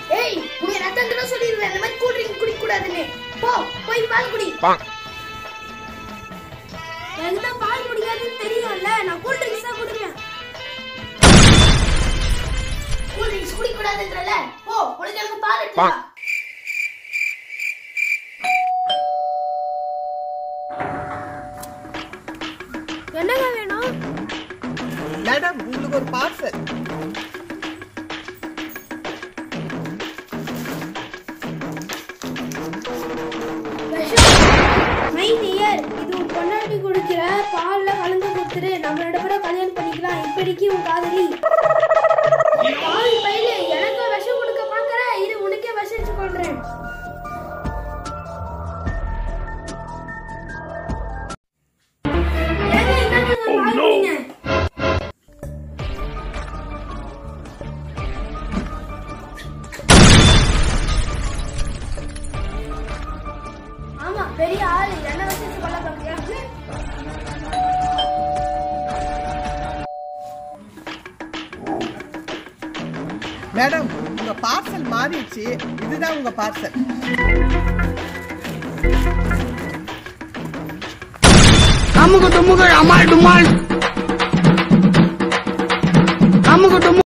ஏய் உங்க ரத்தம் தடவை சொல்லிடுவேன் இந்த மாதிரி கூல் ட்ரிங்க் குடிக்க கூடாதுன்னு போ போய் பால் குடி எனக்கு தான் பால் குடிக்காதுன்னு தெரியும்ல நான் கூல் ட்ரிங்க்ஸ் தான் குடிப்பேன் கூல் ட்ரிங்க்ஸ் குடிக்க கூடாதுன்றல போ உனக்கு எனக்கு பால் எடுத்து வா. என்னங்க வேணும் மேடம் உங்களுக்கு ஒரு பார்சல் மைண்ட் இயர் இது உன் பொண்டாட்டி குடிக்கிற பால்ல கலந்து கொடுத்துரு நம்ம ரெண்டு பேரும் கல்யாணம் பண்ணிக்கலாம் இப்படிக்கு உன் காதலி பால் பையில எனக்கு விஷம் கொடுக்க பாக்குற இது உனக்கே விஷம் வச்சு கொள்றேன் ஏங்க, இந்தாங்க பால் குடிங்க. ஆமா பெரிய ஆளு என்ன வச்சு கொல்ல பாக்குறியா மேடம் உங்க பார்சல் மாறிடுச்சு இதுதான் உங்க பார்சல் அமுக்கு டுமுக்கு அமால் டுமால் அமுக்கு டுமு